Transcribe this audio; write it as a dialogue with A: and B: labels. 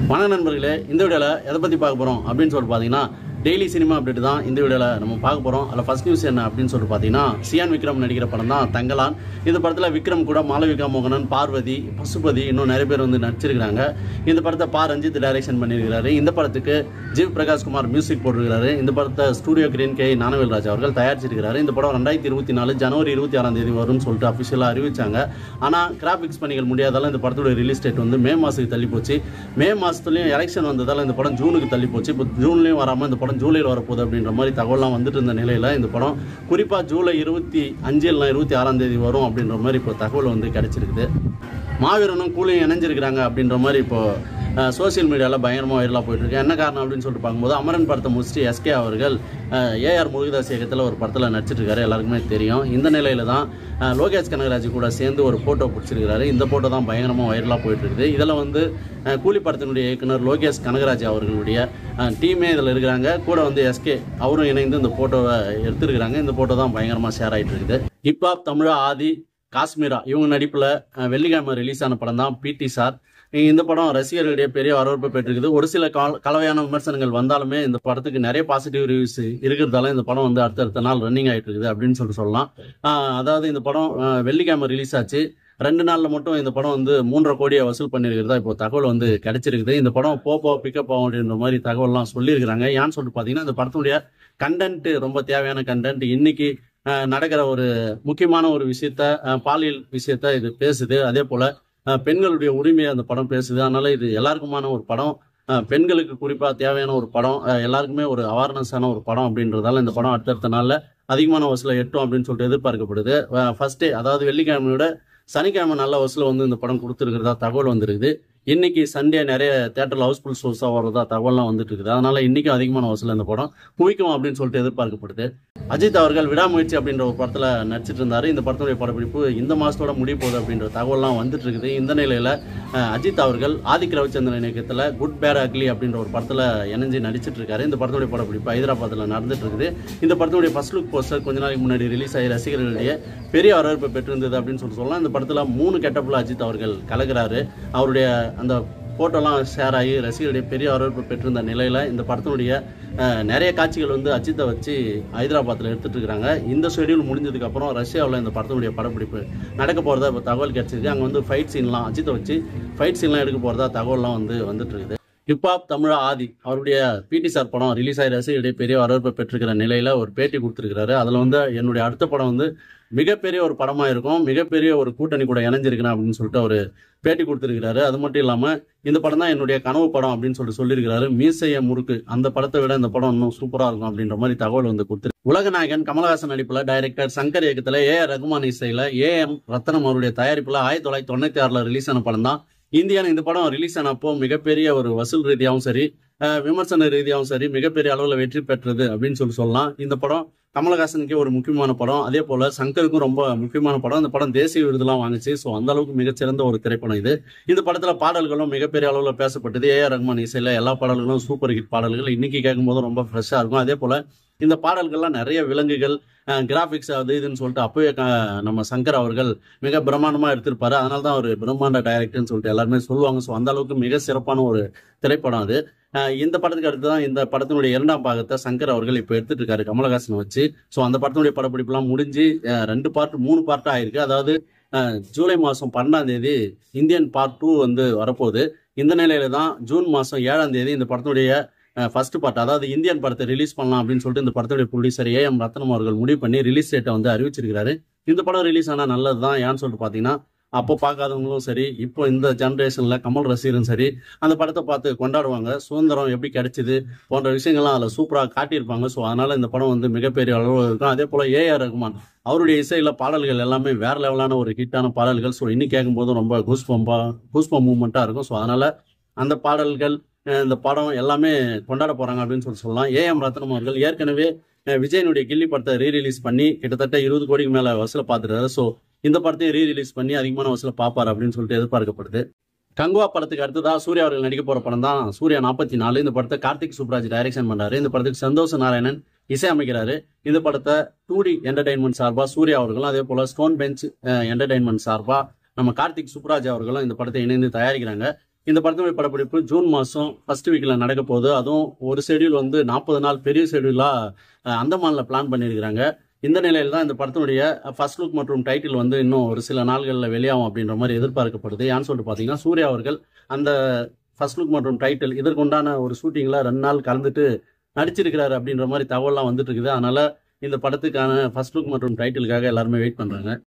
A: வணக்கம் நண்பர்களே இந்த வீடியோவில் எதை பற்றி பார்க்க போகிறோம் அப்படின்னு சொல்லிட்டு பார்த்தீங்கன்னா டெய்லி சினிமா அப்டேட் தான் இந்த வீடியோவில் நம்ம பார்க்க போகிறோம் அதில் ஃபர்ஸ்ட் நியூஸ் என்ன அப்படின்னு சொல்லிட்டு பார்த்தீங்கன்னா சியான் விக்ரம் நடிக்கிற படம் தான் தங்கலான் இந்த படத்தில் விக்ரம் கூட மாளவிகா மோகனன் பார்வதி பசுபதி இன்னும் நிறைய பேர் வந்து நடிச்சிருக்கிறாங்க இந்த படத்தை பா ரஞ்சித் டைரக்ஷன் பண்ணியிருக்கிறாரு இந்த படத்துக்கு ஜீவ் பிரகாஷ் குமார் மியூசிக் போட்டிருக்கிறாரு இந்த படத்தை Studio Green K Gnanavel Raj அவர்கள் தயாரிச்சிருக்கிறாரு இந்த படம் ரெண்டாயிரத்தி இருபத்தி நாலு ஜனவரி இருபத்தி ஆறாம் தேதி வரும்னு சொல்லிட்டு அஃபிஷியலாக அறிவிச்சாங்க ஆனால் கிராஃபிக்ஸ் பணிகள் முடியாதால இந்த படத்தோட ரிலீஸ் டேட் வந்து மே மாதத்துக்கு தள்ளி போச்சு மே மாதத்துலையும் எலெக்ஷன் வந்ததால் இந்த படம் ஜூனுக்கு தள்ளி போச்சு இப்போ ஜூன்லேயும் வராமல் இந்த படம் ஜூலையில் வரப்போகுது அப்படின்ற மாதிரி தகவல்லாம் வந்துட்டு இருந்த நிலையில் இந்த படம் குறிப்பாக ஜூலை இருபத்தி அஞ்சு இல்லைனா இருபத்தி ஆறாம் தேதி வரும் அப்படின்ற மாதிரி இப்போ தகவல் வந்து கிடைச்சிருக்குது மாவீரனும் கூலியும் இணைஞ்சிருக்கிறாங்க அப்படின்ற மாதிரி இப்போ சோஷியல் மீடியாவில் பயங்கரமாக வைரலாக போயிட்டு இருக்கு என்ன காரணம் அப்படின்னு சொல்லிட்டு பார்க்கும்போது அமரன் படத்தை முடிச்சுட்டு எஸ்கே அவர்கள் ஏஆர் முருகதாஸ் இயக்கத்தில் ஒரு படத்தில் நடிச்சிட்டு இருக்காரு எல்லாருக்குமே தெரியும் இந்த நிலையில தான் அஹ், லோகேஷ் கனகராஜ் கூட சேர்ந்து ஒரு ஃபோட்டோ பிடிச்சிருக்காரு இந்த ஃபோட்டோ தான் பயங்கரமாக வைரலாக போயிட்டு இருக்குது இதில் வந்து அஹ், கூலி படத்தினுடைய இயக்குனர் லோகேஷ் கனகராஜ் அவர்களுடைய டீமே இதில் இருக்கிறாங்க கூட வந்து எஸ்கே அவரும் இணைந்து இந்த ஃபோட்டோவை எடுத்திருக்கிறாங்க இந்த ஃபோட்டோ தான் பயங்கரமாக ஷேர் ஆகிட்டு இருக்குது ஹிப்ஹாப் தமிழா ஆதி காஷ்மீரா இவங்க நடிப்பில் வெள்ளிக்கிழமை ரிலீஸ் ஆன படம் தான் பிடி சார் இந்த படம் ரசிகர்களிடையே பெரிய வரவேற்பு பெற்றிருக்குது ஒரு சில கால கலவையான விமர்சனங்கள் வந்தாலுமே இந்த படத்துக்கு நிறைய பாசிட்டிவ் ரிவ்யூஸ் இருக்கிறதால இந்த படம் வந்து அடுத்தடுத்த நாள் ரன்னிங் ஆகிட்டு இருக்குது அப்படின்னு சொல்லிட்டு சொல்லலாம் ஆஹ் அதாவது இந்த படம் ஆஹ் வெள்ளிக்கிழமை ரிலீஸ் ஆச்சு ரெண்டு நாளில் மட்டும் இந்த படம் வந்து மூன்றரை கோடியை வசூல் பண்ணியிருக்கிறதா இப்போ தகவல் வந்து கிடைச்சிருக்குது இந்த படம் போ போ பிக்கப் ஆகும் அப்படின்ற மாதிரி தகவல்லாம் சொல்லியிருக்கிறாங்க ஏன்னு சொல்லிட்டு பார்த்தீங்கன்னா இந்த படத்துடைய கண்டென்ட் ரொம்ப தேவையான கண்டென்ட் இன்னைக்கு ஆஹ் நடக்கிற ஒரு முக்கியமான ஒரு விஷயத்த ஆஹ் பாலியல் விஷயத்த இது பேசுது அதே போல ஆஹ் பெண்களுடைய உரிமையை அந்த படம் பேசுது அதனால இது எல்லாருக்குமான ஒரு படம் ஆஹ் பெண்களுக்கு குறிப்பாக தேவையான ஒரு படம் ஆஹ் எல்லாருக்குமே ஒரு அவேர்னஸான ஒரு படம் அப்படின்றதால இந்த படம் அடுத்தடுத்த நாளில் அதிகமான வசூலை எட்டும் அப்படின்னு சொல்லிட்டு எதிர்பார்க்கப்படுது ஃபர்ஸ்ட் டே அதாவது வெள்ளிக்கிழமையோட சனிக்கிழமை நல்ல வசூலை வந்து இந்த படம் கொடுத்துருக்கிறதா தகவல் வந்திருக்குது இன்னைக்கு சண்டே நிறைய தேட்டரில் ஹவுஸ்ஃபுல் ஷோஸாக வர்றதா தகவல்லாம் வந்துட்டு இருக்குது அதனால இன்னைக்கும் அதிகமான வசூல் இந்த படம் குவிக்கும் அப்படின்னு சொல்லிட்டு எதிர்பார்க்கப்படுது அஜித் அவர்கள் விடாமுயற்சி அப்படின்ற ஒரு படத்தில் நடிச்சிட்டு இருந்தாரு இந்த படத்துடைய படப்பிடிப்பு இந்த மாதத்தோட முடிய போகுது அப்படின்ற தகவல்லாம் வந்துட்டு இருக்குது இந்த நிலையில் அஹ், அஜித் அவர்கள் ஆதிக் ரவிச்சந்திரன் இயக்கத்தில் குட் பேட் அக்லி அப்படின்ற ஒரு படத்தில் இணைஞ்சு நடிச்சிட்டு இருக்காரு இந்த படத்துடைய படப்பிடிப்பு ஹைதராபாத்தில் நடந்துட்டு இருக்குது இந்த படத்துடைய ஃபர்ஸ்ட் லுக் போஸ்டர் கொஞ்ச நாளைக்கு முன்னாடி ரிலீஸ் ஆகி ரசிகர்களிடையே பெரிய வரவேற்பு பெற்றிருந்தது அப்படின்னு சொல்லி சொல்லலாம் இந்த படத்தில் மூணு கெட்டப்பில் அஜித் அவர்கள் கலக்கிறாரு அவருடைய அந்த ஃபோட்டோலாம் ஷேர் ஆகி ரசிகர்களுடைய பெரிய வரவேற்பு பெற்றிருந்த நிலையில் இந்த படத்தினுடைய அஹ், நிறைய காட்சிகள் வந்து அஜித்தை வச்சு ஹைதராபாத்தில் எடுத்துட்டு இருக்காங்க இந்த ஷெடியூல் முடிஞ்சதுக்கு அப்புறம் ரஷ்யாவில் இந்த படத்தினுடைய படப்பிடிப்பு நடக்க போகிறதா இப்போ தகவல் கிடைச்சிருக்கு அங்கே வந்து ஃபைட் சீன்லாம் அஜித்தை வச்சு ஃபைட் சீன்லாம் எடுக்க போகிறதா தகவல்லாம் வந்து வந்துட்டு இருக்குது ஹிப்ஹாப் தமிழா ஆதி அவருடைய பிடி சார் படம் ரிலீஸ் ஆகி ரசிகர்களிடையே பெரிய வரவேற்பு பெற்றிருக்கிற நிலையில் ஒரு பேட்டி கொடுத்துருக்கிறாரு அதில் வந்து என்னுடைய அடுத்த படம் வந்து மிகப்பெரிய ஒரு படமாக இருக்கும் மிகப்பெரிய ஒரு கூட்டணி கூட இணைஞ்சிருக்கிறேன் அப்படின்னு சொல்லிட்டு அவர் பேட்டி கொடுத்துருக்கிறாரு அது மட்டும் இல்லாமல் இந்த படம் தான் என்னுடைய கனவு படம் அப்படின்னு சொல்லிட்டு சொல்லியிருக்கிறாரு மீசைய முறுக்கு அந்த படத்தை விட இந்த படம் இன்னும் சூப்பராக இருக்கும் அப்படின்ற மாதிரி தகவல் வந்து கொடுத்துரு உலகநாயகன் கமலஹாசன் நடிப்பில் டைரக்டர் சங்கர் இயக்கத்தில் ஏ ஆர் ரகுமான் இசையில் ஏ எம் ரத்னம் அவருடைய தயாரிப்பில் ஆயிரத்தி தொள்ளாயிரத்தி தொண்ணூற்றி ஆறில் ரிலீஸ் ஆன படம் தான் இந்தியாவில் இந்த படம் ரிலீஸ் ஆனப்போ மிகப்பெரிய ஒரு வசூல் ரீதியாகவும் சரி அஹ் விமர்சன ரீதியாகவும் சரி மிகப்பெரிய அளவில் வெற்றி பெற்றது அப்படின்னு சொல்லி சொல்லலாம் இந்த படம் கமலஹாசனுக்கே ஒரு முக்கியமான படம் அதே போல சங்கருக்கும் ரொம்ப முக்கியமான படம் இந்த படம் தேசிய விருதுலாம் வாங்குச்சு ஸோ அந்த அளவுக்கு மிகச்சிறந்த ஒரு திரைப்படம் இது இந்த படத்துல பாடல்களும் மிகப்பெரிய அளவில் பேசப்பட்டது ஏ ஆர் ரஹ்மான் இசையில எல்லா பாடல்களும் சூப்பர் ஹிட் பாடல்கள் இன்னைக்கு கேட்கும்போது ரொம்ப ஃப்ரெஷ்ஷாக இருக்கும் அதே போல இந்த பாடல்கள்லாம் நிறைய விலங்குகள் கிராஃபிக்ஸ் அது இதுன்னு சொல்லிட்டு அப்பவே க- நம்ம சங்கர் அவர்கள் மிக பிரம்மாண்டமாக எடுத்திருப்பாரு அதனால தான் அவர் பிரம்மாண்ட டைரக்டர்னு சொல்லிட்டு எல்லாருமே சொல்லுவாங்க ஸோ அந்த அளவுக்கு மிக சிறப்பான ஒரு திரைப்படம் அது அஹ் இந்த படத்துக்கு அடுத்து தான் இந்த படத்தினுடைய இரண்டாம் பாகத்தை சங்கர் அவர்கள் இப்போ எடுத்துட்டு இருக்காரு கமலஹாசனை வச்சு ஸோ அந்த படத்தினுடைய படப்பிடிப்புலாம் முடிஞ்சு அஹ் ரெண்டு பார்ட் மூணு பார்ட்டாக ஆயிருக்கு அதாவது அஹ் ஜூலை மாதம் பன்னெண்டாம் தேதி இந்தியன் பார்ட் டூ வந்து வரப்போகுது இந்த நிலையில தான் ஜூன் மாதம் ஏழாம் தேதி இந்த படத்தினுடைய ஃபர்ஸ்ட் பார்ட் அதாவது இந்தியன் படத்தை ரிலீஸ் பண்ணலாம் அப்படின்னு சொல்லிட்டு இந்த படத்துடைய ப்ரொடியூசர் ஏ எம் ரத்னம் அவர்கள் முடிவு பண்ணி ரிலீஸ் டேட்டை வந்து அறிவிச்சிருக்காரு இந்த படம் ரிலீஸ் ஆனால் நல்லது தான் ஏன்னு சொல்லிட்டு பார்த்தீங்கன்னா அப்போ பார்க்காதவங்களும் சரி இப்போ இந்த ஜென்ரேஷனில் கமல் ரசிகரும் சரி அந்த படத்தை பார்த்து கொண்டாடுவாங்க சுதந்திரம் எப்படி கிடைச்சிது போன்ற விஷயங்கள்லாம் அதில் சூப்பராக காட்டியிருப்பாங்க ஸோ அதனால இந்த படம் வந்து மிகப்பெரிய அளவில் இருக்கும் அதே போல் ஏஆர் ரகுமான் அவருடைய இசையில் பாடல்கள் எல்லாமே வேற லெவலான ஒரு ஹிட்டான பாடல்கள் ஸோ இன்னி கேட்கும்போது ரொம்ப கூஸ்பம்பா கூஸ்பம் மூமெண்ட்டாக இருக்கும் ஸோ அதனால அந்த பாடல்கள் அஹ் இந்த படம் எல்லாமே கொண்டாட போறாங்க அப்படின்னு சொல்லி சொல்லலாம் ஏஎம் ரத்னம் அவர்கள் ஏற்கனவே அஹ் விஜயனுடைய கில்லி படத்தை ரீ ரிலீஸ் பண்ணி கிட்டத்தட்ட இருபது கோடிக்கு மேல வசூலை பார்த்துட்டாரு ஸோ இந்த படத்தையும் ரீ ரிலீஸ் பண்ணி அதிகமான வசூலை பார்ப்பார் அப்படின்னு சொல்லிட்டு எதிர்பார்க்கப்படுது கங்குவா படத்துக்கு அடுத்ததா சூர்யா அவர்கள் நடிக்க போற படம் தான் சூர்யா நாற்பத்தி நாலு இந்த படத்தை கார்த்திக் சுப்ராஜ் டைரக்ஷன் பண்றாரு இந்த படத்துக்கு சந்தோஷ் நாராயணன் இசையமைக்கிறாரு இந்த படத்தை டூடி என்டர்டைன்மெண்ட் சார்பா சூர்யா அவர்களும் அதே போல ஸ்டோன் பெஞ்ச் என்டர்டைன்மெண்ட் சார்பா நம்ம கார்த்திக் சுப்ராஜ் அவர்களும் இந்த படத்தை இணைந்து தயாரிக்கிறாங்க இந்த படத்தினுடைய படப்பிடிப்பு ஜூன் மாதம் ஃபர்ஸ்ட் வீக்கில் நடக்க போகுது அதுவும் ஒரு ஷெடியூல் வந்து நாற்பது நாள் பெரிய ஷெடியூலாக அந்தமானில் பிளான் பண்ணியிருக்கிறாங்க இந்த நிலையில் தான் இந்த படத்தினுடைய ஃபர்ஸ்ட் லுக் மற்றும் டைட்டில் வந்து இன்னும் ஒரு சில நாள்களில் வெளியாகும் அப்படின்ற மாதிரி எதிர்பார்க்கப்படுது ஏன்னு சொல்லிட்டு பார்த்தீங்கன்னா சூர்யா அவர்கள் அந்த ஃபர்ஸ்ட் லுக் மற்றும் டைட்டில் இதற்குண்டான ஒரு ஷூட்டிங்கில் ரெண்டு நாள் கலந்துட்டு நடிச்சிருக்கிறாரு அப்படின்ற மாதிரி தகவல்லாம் வந்துட்டு இருக்குது அதனால இந்த படத்துக்கான ஃபர்ஸ்ட் லுக் மற்றும் டைட்டிலுக்காக எல்லாருமே வெயிட் பண்ணுறாங்க